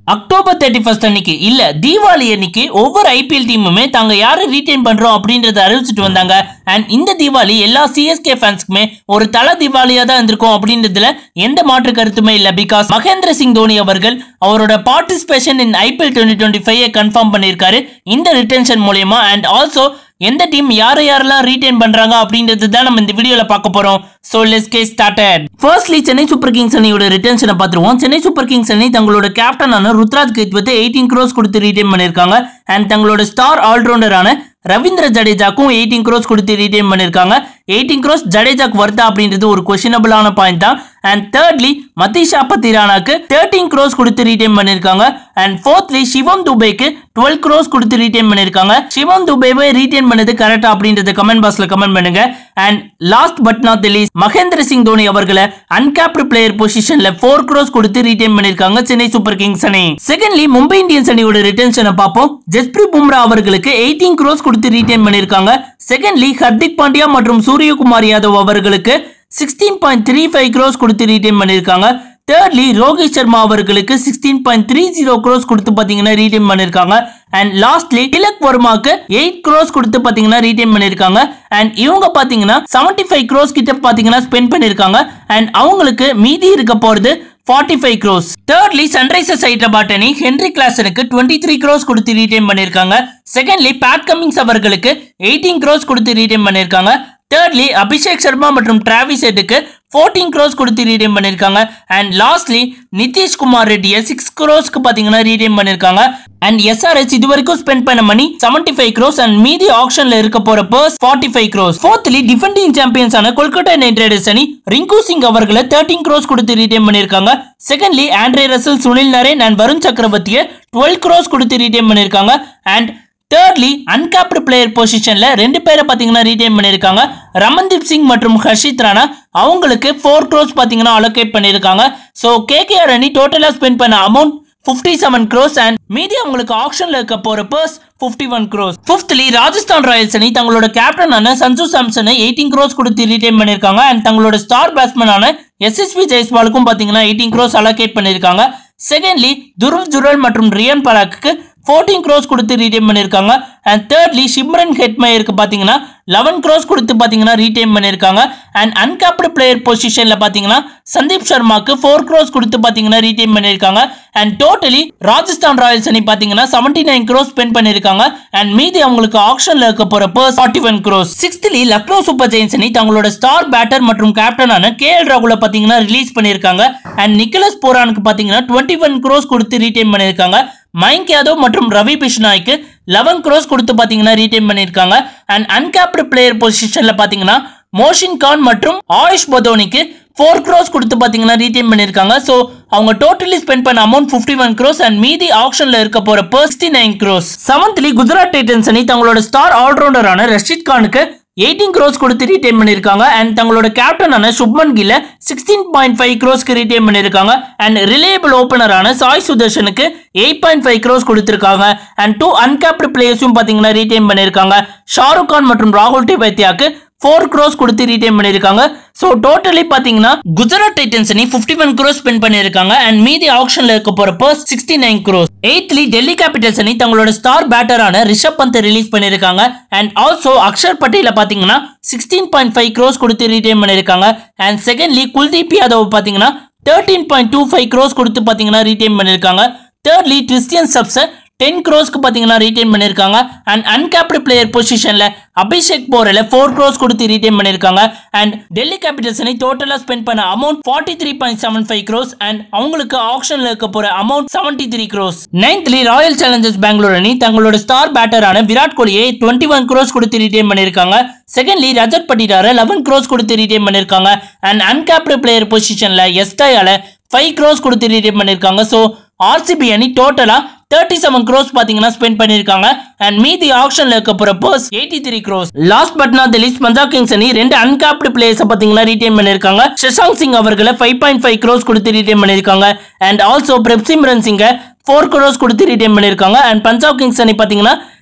October thirty first அன்னைக்கு இல்ல தீபாவளி அன்னைக்கு ஒவ்வொரு ஐபிஎல் டீமுமே தாங்க யாரை ரீடைன் பண்றோம் அப்படின்றத அறிவிச்சிட்டு வந்தாங்க அண்ட் இந்த தீபாவளி எல்லா சிஎஸ்கே ஃபேன்ஸ்க்குமே ஒரு தல தீபாவளியா தான் இருந்திருக்கும் அப்படின்றதுல எந்த மாற்று கருத்துமே இல்ல பிகாஸ் மகேந்திர சிங் தோனி அவர்கள் அவரோட participation in IPL twenty twenty five confirm பண்ணியிருக்காரு இந்த ரிட்டன்ஷன் மூலியமா அண்ட் ஆல்சோ எந்த டீம் யாரை யாரெல்லாம் ரீடைன் பண்றாங்க அப்படின்றது தான் நம்ம இந்த வீடியோல பார்க்க போறோம் சோ let's get started firstly Chennai super kings அணியோட ரிட்டன்ஷனை பார்த்துருவோம் சென்னை சூப்பர் கிங்ஸ் அணி தங்களோட கேப்டனான ருத்ராஜ் கேத்வத்தை எயிட்டீன் க்ரோஸ் கொடுத்து ரீடைன் பண்ணியிருக்காங்க அண்ட் தங்களோட ஸ்டார் ஆல்ரவுண்டரான ரவீந்திர ஜடேஜாக்கும் எயிட்டீன் க்ரோஸ் கொடுத்து ரீடைன் பண்ணியிருக்காங்க எயிட்டீன் க்ரோஸ் ஜடேஜாக்கு வருதா அப்படின்றது ஒரு கொஷினபிளான பாயிண்ட் தான் அண்ட் தேர்ட்லி மதீஷா பத்திரானாக்கு தேர்ட்டீன் க்ரோஸ் கொடுத்து ரீடைன் பண்ணியிருக்காங்க அண்ட் ஃபோர்த்லி சிவம் துபேக்கு டுவெல் க்ரோஸ் கொடுத்து ரீடைன் பண்ணியிருக்காங்க சிவம் துபேவை ரீடைன் பண்ணது கரெக்டா அப்படின்றத கமெண்ட் பாக்ஸ்ல கமெண்ட் பண்ணுங்க and last but not least Mahendra Singh Dhoni அவர்களை அன்கேப்டு பிளேயர் பொசிஷன்ல ஃபோர் க்ரோஸ் கொடுத்து ரீடைன் பண்ணியிருக்காங்க சென்னை சூப்பர் கிங்ஸ் அணி செகண்ட்லி மும்பை இந்தியன்ஸ் அணியோட ரிட்டன்ஷனை பார்ப்போம் ஜஸ்பிரீத் பும்ரா அவர்களுக்கு எயிட்டீன் க்ரோஸ் கொடுத்து ரீடைன் பண்ணியிருக்காங்க செகண்ட்லி ஹர்திக் பாண்டியா மற்றும் சூரியகுமார் யாதவ் அவர்களுக்கு sixteen point three five crores கொடுத்து ரீடைன் பண்ணியிருக்காங்க தேர்ட்லி ரோஹித் சர்மா அவர்களுக்கு sixteen point three zero crores கொடுத்து பாத்தீங்கன்னா ரீடைன் பண்ணிருக்காங்க and lastly Tilak வர்மாக்கு eight crores கொடுத்து பாத்தீங்கன்னா ரீடைன் பண்ணிருக்காங்க அண்ட் இவங்க பாத்தீங்கன்னா செவன்டி ஃபைவ் க்ரோஸ் கிட்ட பாத்தீங்கன்னா ஸ்பெண்ட் பண்ணிருக்காங்க அண்ட் அவங்களுக்கு மீதி இருக்க போறது forty five crores thirdly sunrisers Hyderabad அணி ஹென்ரி கிளாசனுக்கு டுவெண்ட்டி த்ரீ க்ரோஸ் கொடுத்து ரீடைன் பண்ணிருக்காங்க செகண்ட்லி பேட் கமிங்ஸ் அவர்களுக்கு எயிட்டீன் க்ரோஸ் கொடுத்து ரீடைன் பண்ணிருக்காங்க தேர்ட்லி அபிஷேக் சர்மா மற்றும் டிராவிஸ் ஹெட்டுக்கு ஃபோர்டீன் க்ரோஸ் கொடுத்து ரீடைம் பண்ணியிருக்காங்க அண்ட் லாஸ்ட்லி நிதிஷ்குமார் ரெட்டியை சிக்ஸ் க்ரோஸ்க்கு பார்த்தீங்கன்னா ரீடைம் பண்ணியிருக்காங்க அண்ட் எஸ்ஆர்எஸ் இது வரைக்கும் ஸ்பெண்ட் பண்ண money seventy five crores and மீதி ஆப்ஷன்ல இருக்க போற purse forty five crores fourthly defending சாம்பியன்ஸான Kolkata knight riders அணி ரிங்கு சிங் அவர்களை தேர்ட்டீன் க்ரோஸ் கொடுத்து ரீடைம் பண்ணியிருக்காங்க secondly Andre Russell Sunil Narine and Varun சக்கரவர்த்தியை டுவெல் க்ரோஸ் கொடுத்து ரீடைம் பண்ணியிருக்காங்க அண்ட் தேர்ட்லி அன்கேப்டு பிளேயர் பொசிஷன்ல ரெண்டு பேரை பாத்தீங்கன்னா ரீடைன் பண்ணியிருக்காங்க ரமன்தீப் சிங் மற்றும் ஹர்ஷித் ராணா அவங்களுக்கு ஃபோர் க்ரோஸ் பாத்தீங்கன்னா அலோகேட் பண்ணியிருக்காங்க ஸோ கேகேஆர் அணி டோட்டலா ஸ்பெண்ட் பண்ண amount fifty seven crores and மீதி அவங்களுக்கு ஆப்ஷன்ல இருக்க போற purse fifty one crores fifthly Rajasthan royals அணி தங்களோட கேப்டனான சஞ்சு சாம்சனை எயிட்டீன் க்ரோஸ் கொடுத்து ரீடைன் பண்ணியிருக்காங்க அண்ட் தங்களோட ஸ்டார் பேட்ஸ்மேனான எஸ்எஸ்பி ஜெய்ஸ்வாலுக்கும் பாத்தீங்கன்னா எயிட்டீன் க்ரோஸ் அலோகேட் பண்ணியிருக்காங்க செகண்ட்லி துருவ் ஜுரல் மற்றும் ரியன் பராக்கு ஃபோர்டீன் க்ரோஸ் கொடுத்து ரீடைம் பண்ணியிருக்காங்க அண்ட் தேர்ட்லி ஷிம்ரன் ஹெட்மயருக்கு பார்த்தீங்கன்னா லெவன் க்ரோஸ் கொடுத்து பார்த்தீங்கன்னா ரீடைம் பண்ணியிருக்காங்க அண்ட் அன்கேப்டு பிளேயர் பொசிஷனில் பார்த்தீங்கன்னா சந்தீப் சர்மாக்கு ஃபோர் க்ரோஸ் கொடுத்து பார்த்தீங்கன்னா ரீடைம் பண்ணியிருக்காங்க அண்ட் டோட்டலி ராஜஸ்தான் ராயல்ஸ் அணி பார்த்தீங்கன்னா செவன்டி நைன் க்ரோஸ் ஸ்பெண்ட் பண்ணியிருக்காங்க அண்ட் மீதி அவங்களுக்கு ஆப்ஷனில் இருக்க போகிற purse forty one crores sixthly Lucknow super giants அணி தங்களோட ஸ்டார் பேட்டர் மற்றும் கேப்டனான கே எல் ராகுல பார்த்தீங்கன்னா ரிலீஸ் பண்ணியிருக்காங்க அண்ட் நிக்கலஸ் போரானுக்கு பார்த்தீங்கன்னா டுவெண்ட்டி ஒன் க்ரோஸ் கொடுத்து ரீடைம் பண்ணியிருக்காங்க மைக் யாதவ் மற்றும் ரவி பிஷ்னாய்க்கு லெவன் க்ரோஸ் கொடுத்து பார்த்தீங்கன்னா ரீடைன் பண்ணியிருக்காங்க அண்ட் அன்கேப்டு பிளேயர் பொசிஷனில் பார்த்தீங்கன்னா மோஷின் கான் மற்றும் ஆயுஷ் பதோனிக்கு ஃபோர் க்ரோஸ் கொடுத்து பார்த்தீங்கன்னா ரீடைன் பண்ணியிருக்காங்க ஸோ அவங்க டோட்டலி ஸ்பெண்ட் பண்ண amount fifty one crores and மீதி ஆப்ஷனில் இருக்க போகிற sixty nine crores seventhly Gujarat Titans அணி தங்களோட ஸ்டார் ஆல்ரவுண்டரான ரஷித் கானுக்கு எயிட்டீன் க்ரோஸ் கொடுத்து ரீடைன் பண்ணியிருக்காங்க அண்ட் தங்களோட கேப்டனான சுப்மன் கில்ல சிக்ஸ்டீன் பாயிண்ட் ஃபைவ் க்ரோஸ்க்கு ரீடைன் பண்ணியிருக்காங்க அண்ட் ரிலேயபிள் ஓப்பனரான சாய் சுதர்ஷனுக்கு எயிட் பாயிண்ட் ஃபைவ் க்ரோஸ் கொடுத்துருக்காங்க அண்ட் டூ அன்கேப்டு பிளேயர்ஸும் பார்த்தீங்கன்னா ரீடைன் பண்ணியிருக்காங்க ஷாருக் கான் மற்றும் ராகுல் டிவைத்தியாக்கு ஃபோர் க்ரோஸ் கொடுத்து ரீடைன் பண்ணியிருக்காங்க ஸோ டோட்டலி பார்த்தீங்கன்னா குஜராத் டைட்டன்ஸ் அணி ஃபிஃப்டி ஒன் க்ரோஸ் ஸ்பெண்ட் பண்ணியிருக்காங்க அண்ட் மீதி ஆப்ஷனில் இருக்க போகிற purse sixty nine crores eighthly Delhi Capitals அணி தங்களோட ஸ்டார் பேட்டரான ரிஷப் பந்த் ரிலீஸ் பண்ணியிருக்காங்க அண்ட் ஆல்சோ அக்ஷர் பட்டேல பார்த்தீங்கன்னா சிக்ஸ்டீன் பாயிண்ட் ஃபைவ் க்ரோஸ் கொடுத்து ரீடைன் பண்ணியிருக்காங்க அண்ட் செகண்ட்லி குல்தீப் யாதவ் பார்த்தீங்கன்னா thirteen point two five crores கொடுத்து பார்த்தீங்கன்னா ரீடைன் பண்ணியிருக்காங்க தேர்ட்லி கிறிஸ்டியன் சப்ஸை டென் க்ரோஸ்க்கு பார்த்தீங்கன்னா ரீடைன் பண்ணியிருக்காங்க அண்ட் அன்கேப்டு பிளேயர் பொசிஷனில் அபிஷேக் போரில் ஃபோர் க்ரோஸ் கொடுத்து ரீடைன் பண்ணியிருக்காங்க அண்ட் டெல்லி கேபிட்டல்ஸ் அணி டோட்டலாக ஸ்பெண்ட் பண்ண amount forty three point seven five crores and அவங்களுக்கு ஆப்ஷனில் இருக்க போகிற amount seventy three crores ninthly Royal Challengers Bangalore அணி தங்களோட ஸ்டார் பேட்டரான விராட் கோலியை டுவெண்ட்டி ஒன் க்ரோஸ் கொடுத்து ரீடைன் பண்ணியிருக்காங்க செகண்ட்லி ரஜத் பட்டிடாரை லெவன் க்ரோஸ் கொடுத்து ரீடைன் பண்ணியிருக்காங்க அண்ட் அன்கேப்டு பிளேயர் பொசிஷனில் எஸ்டாயால ஃபைவ் க்ரோஸ் கொடுத்து ரீடைன் பண்ணியிருக்காங்க ஸோ ஆர்சிபி அணி டோட்டலாக தேர்ட்டி செவன் க்ரோஸ் பாத்தீங்கன்னா ஸ்பெண்ட் பண்ணிருக்காங்க அண்ட் மீதி ஆப்ஷன்ல இருக்க போற purse eighty three crores last but not least Punjab Kings அணி ரெண்டு அன்காப்டு பிளேயர்ஸ் பாத்தீங்கன்னா ரீடைன் பண்ணிருக்காங்க ஷஷாங்க் சிங் அவர்களை ஃபைவ் பாயிண்ட் ஃபைவ் க்ரோஸ் கொடுத்து ரீடைன் பண்ணிருக்காங்க அண்ட் ஆல்சோ பிரப்சிம்ரன் சிங்கை ஃபோர் க்ரோஸ் கொடுத்து ரீடைன் பண்ணிருக்காங்க அண்ட் பஞ்சாப் கிங்ஸ் அணி பாத்தீங்கன்னா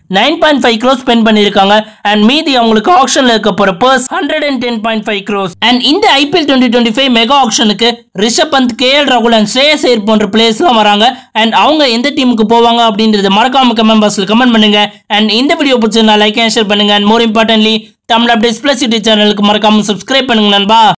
nine point five crores spend பண்ணியிருக்காங்க அண்ட் மீதி அவங்களுக்கு ஆப்ஷன்ல இருக்க போற purse hundred and ten point five crores and இந்த IPL twenty twenty five mega ஆப்ஷனுக்கு ரிஷப் பந்த் கே எல் ராகுல் அண்ட் ஸ்ரேயஸ் ஐயர் போன்ற பிளேயர்ஸ்லாம் வராங்க அண்ட் அவங்க எந்த டீமுக்கு போவாங்க அப்படின்றத மறக்காம கமெண்ட் பாக்ஸ்ல கமெண்ட் பண்ணுங்க அண்ட் இந்த வீடியோ பிடிச்சிருந்தா லைக் அண்ட் ஷேர் பண்ணுங்க and more importantly Tamil updates plus YouTube சேனலுக்கு மறக்காம சப்ஸ்கிரைப் பண்ணுங்க நண்பா